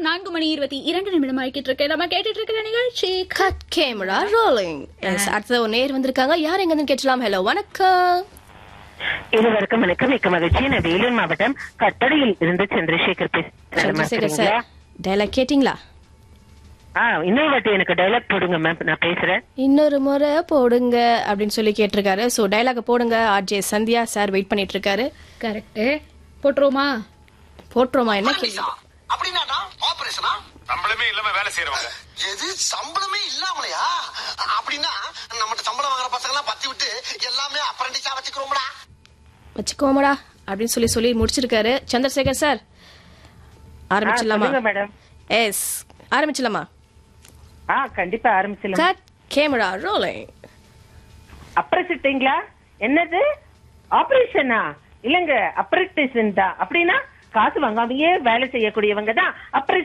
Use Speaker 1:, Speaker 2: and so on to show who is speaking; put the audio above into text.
Speaker 1: நான்கு மணி இருபத்தி இரண்டு நிமிடம் ஆகிட்டு இருக்கு நம்ம கேட்டுட்டு இருக்கிற நிகழ்ச்சி
Speaker 2: கட் கேமரா ரோலிங் எஸ் அடுத்தது ஒரு நேர் வந்திருக்காங்க யார் எங்க இருந்து கேட்டலாம் ஹலோ வணக்கம்
Speaker 3: இருவருக்கும் வணக்கம் மிக்க மகிழ்ச்சி நான் வேலூர் மாவட்டம் கட்டடையில் இருந்து சந்திரசேகர் பேசுறேன்
Speaker 2: சந்திரசேகர் சார் டைலாக் கேட்டிங்களா
Speaker 3: ஆ இன்னொரு வாட்டி எனக்கு டைலாக் போடுங்க மேம் நான் பேசுறேன்
Speaker 2: இன்னொரு முறை போடுங்க அப்படின்னு சொல்லி கேட்டிருக்காரு ஸோ டைலாக போடுங்க ஆர்ஜே சந்தியா சார் வெயிட் பண்ணிட்டு இருக்காரு
Speaker 1: கரெக்ட் போட்டுருவோமா
Speaker 2: போட்டுருமா என்ன கேள்வி
Speaker 4: அப்படின்னாடா ஆபரேஷனா
Speaker 5: சம்பளமே இல்லாம வேலை செய்யறவங்க
Speaker 4: எது சம்பளமே இல்லாமலையா அப்படின்னா நம்மகிட்ட சம்பளம் வாங்குற பசங்க எல்லாம் பத்தி விட்டு எல்லாமே அப்ரண்டிஸா வச்சுக்கிறோம்டா
Speaker 2: வச்சுக்கோமடா அப்படின்னு சொல்லி சொல்லி முடிச்சிருக்காரு சந்திரசேகர் சார் ஆரம்பிச்சிடலாமா
Speaker 3: சொல்லுங்க மேடம்
Speaker 2: எஸ் ஆரம்பிச்சிடலாமா
Speaker 3: ஆ கண்டிப்பா ஆரம்பிச்சிடலாம்
Speaker 2: கட் கேமரா ரோலிங்
Speaker 3: அப்ரசிட்டிங்களா என்னது ஆபரேஷனா இல்லங்க அப்ரண்டிஸ் தான் அப்படின்னா காசு வாங்காமையே வேலை செய்யக்கூடியவங்க தான்